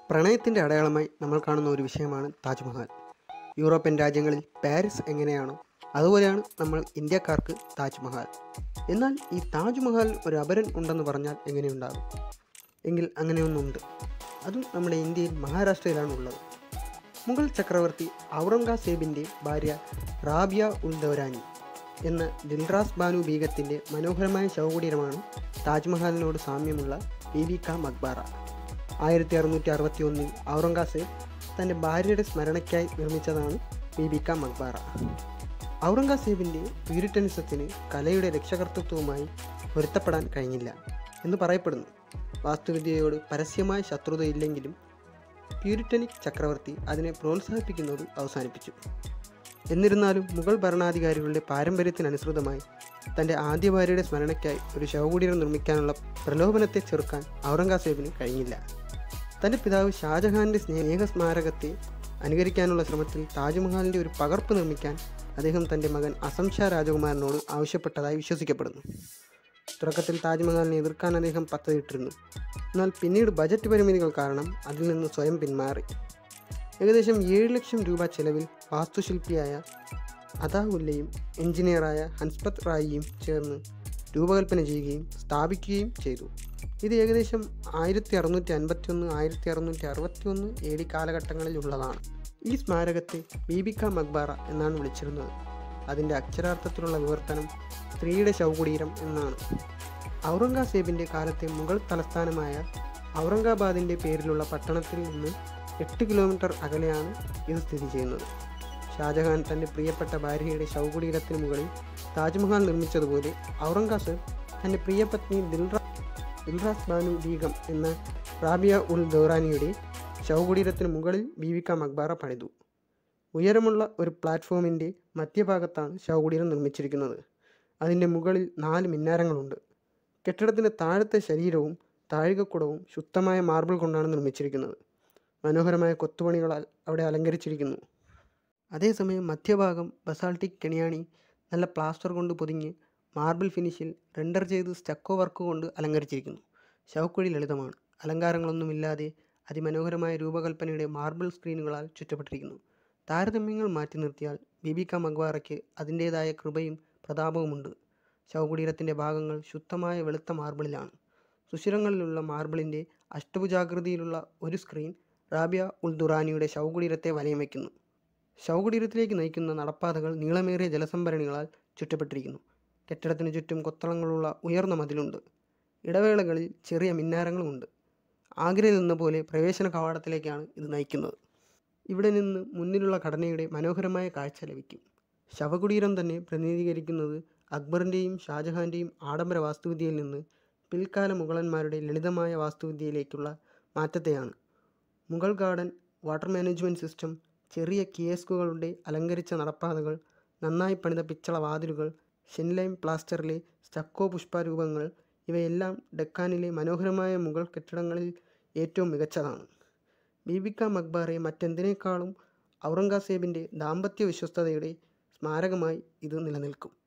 പ്രണയത്തിൻ്റെ അടയാളമായി നമ്മൾ കാണുന്ന ഒരു വിഷയമാണ് താജ്മഹൽ യൂറോപ്യൻ രാജ്യങ്ങളിൽ പാരീസ് എങ്ങനെയാണോ അതുപോലെയാണ് നമ്മൾ ഇന്ത്യക്കാർക്ക് താജ്മഹൽ എന്നാൽ ഈ താജ്മഹൽ ഒരു അപരൻ ഉണ്ടെന്ന് പറഞ്ഞാൽ എങ്ങനെയുണ്ടാകും എങ്കിൽ അങ്ങനെയൊന്നുണ്ട് അതും നമ്മുടെ ഇന്ത്യയിൽ മഹാരാഷ്ട്രയിലാണ് ഉള്ളത് മുഗൾ ചക്രവർത്തി ഔറംഗസേബിൻ്റെ ഭാര്യ റാബിയ ഉൽ ദൗരാനി എന്ന ദിൽറാസ് ബാനു ബീഗത്തിൻ്റെ മനോഹരമായ ശവകുടീരമാണ് താജ്മഹലിനോട് സാമ്യമുള്ള ബീബി കാ മക്ബാറ ആയിരത്തി അറുന്നൂറ്റി അറുപത്തി ഒന്നിൽ ഔറംഗസേബ് തൻ്റെ ഭാര്യയുടെ സ്മരണയ്ക്കായി നിർമ്മിച്ചതാണ് ബീബി കാ മക്ബാറ ഔറംഗസേബിൻ്റെ പ്യൂരിറ്റനിസത്തിന് കലയുടെ രക്ഷകർത്തൃത്വവുമായി പൊരുത്തപ്പെടാൻ കഴിഞ്ഞില്ല എന്ന് പറയപ്പെടുന്നു വാസ്തുവിദ്യയോട് പരസ്യമായ ശത്രുതയില്ലെങ്കിലും പ്യൂരിറ്റനിക് ചക്രവർത്തി അതിനെ പ്രോത്സാഹിപ്പിക്കുന്നത് അവസാനിപ്പിച്ചു എന്നിരുന്നാലും മുഗൾ ഭരണാധികാരികളുടെ പാരമ്പര്യത്തിനനുസൃതമായി തൻ്റെ ആദ്യ ഭാര്യയുടെ സ്മരണയ്ക്കായി ഒരു ശവകുടീരം നിർമ്മിക്കാനുള്ള പ്രലോഭനത്തെ ചെറുക്കാൻ ഔറംഗസേബിന് കഴിഞ്ഞില്ല തൻ്റെ പിതാവ് ഷാജഹാൻ്റെ സ്നേഹസ്മാരകത്തെ അനുകരിക്കാനുള്ള ശ്രമത്തിൽ താജ്മഹലിൻ്റെ ഒരു പകർപ്പ് നിർമ്മിക്കാൻ അദ്ദേഹം തൻ്റെ മകൻ അസം ഷാ രാജകുമാരനോട് ആവശ്യപ്പെട്ടതായി വിശ്വസിക്കപ്പെടുന്നു തുടക്കത്തിൽ താജ്മഹലിനെ എതിർക്കാൻ അദ്ദേഹം പദ്ധതിയിട്ടിരുന്നു എന്നാൽ പിന്നീട് ബജറ്റ് പരിമിതികൾ കാരണം അതിൽ നിന്ന് സ്വയം പിന്മാറി ഏകദേശം ഏഴ് ലക്ഷം രൂപ ചെലവിൽ വാസ്തുശില്പിയായ അതാവുല്ലയും എഞ്ചിനീയറായ ഹൻസ്പത് റായിയും ചേർന്ന് രൂപകൽപ്പന ചെയ്യുകയും സ്ഥാപിക്കുകയും ചെയ്തു ഇത് ഏകദേശം ആയിരത്തി അറുന്നൂറ്റി അൻപത്തി ഒന്ന് ആയിരത്തി അറുന്നൂറ്റി അറുപത്തി ഒന്ന് എ ഡി കാലഘട്ടങ്ങളിലുള്ളതാണ് ഈ സ്മാരകത്തെ ബീബിക്ക മക്ബാറ എന്നാണ് വിളിച്ചിരുന്നത് അതിൻ്റെ അക്ഷരാർത്ഥത്തിലുള്ള വിവർത്തനം സ്ത്രീയുടെ ശവകുടീരം എന്നാണ് ഔറംഗസേബിൻ്റെ കാലത്തെ മുഗൾ തലസ്ഥാനമായ ഔറംഗാബാദിൻ്റെ പേരിലുള്ള പട്ടണത്തിൽ നിന്ന് എട്ട് കിലോമീറ്റർ അകലെയാണ് ഇത് സ്ഥിതി ചെയ്യുന്നത് ഷാജഹാൻ തൻ്റെ പ്രിയപ്പെട്ട ഭാര്യയുടെ ശവകുടീരത്തിന് മുകളിൽ താജ്മഹൽ നിർമ്മിച്ചതുപോലെ ഔറംഗസേബ് തൻ്റെ പ്രിയപത്നി ദിൽറ ദിൽറാസ് ബാനു ബീഗം എന്ന റാബിയ ഉൽ ദൗറാനിയുടെ ശവകുടീരത്തിന് മുകളിൽ ബീവിക്ക മക്ബാറ പണിതു ഉയരമുള്ള ഒരു പ്ലാറ്റ്ഫോമിൻ്റെ മധ്യഭാഗത്താണ് ശവകുടീരം നിർമ്മിച്ചിരിക്കുന്നത് അതിൻ്റെ മുകളിൽ നാല് മിന്നാരങ്ങളുണ്ട് കെട്ടിടത്തിൻ്റെ താഴത്തെ ശരീരവും താഴികക്കുടവും ശുദ്ധമായ മാർബിൾ കൊണ്ടാണ് നിർമ്മിച്ചിരിക്കുന്നത് മനോഹരമായ കൊത്തുപണികളാൽ അവിടെ അലങ്കരിച്ചിരിക്കുന്നു അതേസമയം മധ്യഭാഗം ബസാൾട്ടിക് കെണിയാണി നല്ല പ്ലാസ്റ്റർ കൊണ്ട് പൊതിഞ്ഞ് മാർബിൾ ഫിനിഷിൽ റെൻഡർ ചെയ്ത് സ്റ്റക്കോ വർക്ക് കൊണ്ട് അലങ്കരിച്ചിരിക്കുന്നു ശവക്കുഴി ലളിതമാണ് അലങ്കാരങ്ങളൊന്നുമില്ലാതെ അതിമനോഹരമായ രൂപകൽപ്പനയുടെ മാർബിൾ സ്ക്രീനുകളാൽ ചുറ്റപ്പെട്ടിരിക്കുന്നു താരതമ്യങ്ങൾ മാറ്റി നിർത്തിയാൽ ബിബിക മഗ്വാറയ്ക്ക് അതിൻ്റേതായ കൃപയും പ്രതാപവുമുണ്ട് ശവകുടീരത്തിൻ്റെ ഭാഗങ്ങൾ ശുദ്ധമായ വെളുത്ത മാർബിളിലാണ് സുഷിരങ്ങളിലുള്ള മാർബിളിൻ്റെ അഷ്ടഭുജാകൃതിയിലുള്ള ഒരു സ്ക്രീൻ റാബിയ ഉൽ ദുറാനിയുടെ ശവകുടീരത്തെ വലയം വയ്ക്കുന്നു ശവകുടീരത്തിലേക്ക് നയിക്കുന്ന നടപ്പാതകൾ നീളമേറിയ ജലസംഭരണികളാൽ ചുറ്റപ്പെട്ടിരിക്കുന്നു കെട്ടിടത്തിന് ചുറ്റും കൊത്തളങ്ങളുള്ള ഉയർന്ന മതിലുണ്ട് ഇടവേളകളിൽ ചെറിയ മിന്നാരങ്ങളുമുണ്ട് ആഗ്രയിൽ നിന്ന പോലെ പ്രവേശന കവാടത്തിലേക്കാണ് ഇത് നയിക്കുന്നത് ഇവിടെ നിന്ന് മുന്നിലുള്ള ഘടനയുടെ മനോഹരമായ കാഴ്ച ലഭിക്കും ശവകുടീരം തന്നെ പ്രതിനിധീകരിക്കുന്നത് അക്ബറിൻ്റെയും ഷാജഹാൻ്റെയും ആഡംബര വാസ്തുവിദ്യയിൽ നിന്ന് പിൽക്കാല മുഗളന്മാരുടെ ലളിതമായ വാസ്തുവിദ്യയിലേക്കുള്ള മാറ്റത്തെയാണ് Mughal garden water management system ചെറിയ കിയസ്കുകളുടെ അലങ്കരിച്ച നടപ്പാതകൾ നന്നായി പണിത പിച്ചള വാതിലുകൾ ഷെൻലൈം പ്ലാസ്റ്ററിലെ സ്റ്റക്കോ പുഷ്പരൂപങ്ങൾ ഇവയെല്ലാം ഡെക്കാനിലെ മനോഹരമായ മുഗൾ കെട്ടിടങ്ങളിൽ ഏറ്റവും മികച്ചതാണ് ബീബിക്ക മക്ബാറെ മറ്റെന്തിനേക്കാളും ഔറംഗസേബിൻ്റെ ദാമ്പത്യ വിശ്വസ്തതയുടെ സ്മാരകമായി ഇത് നിലനിൽക്കും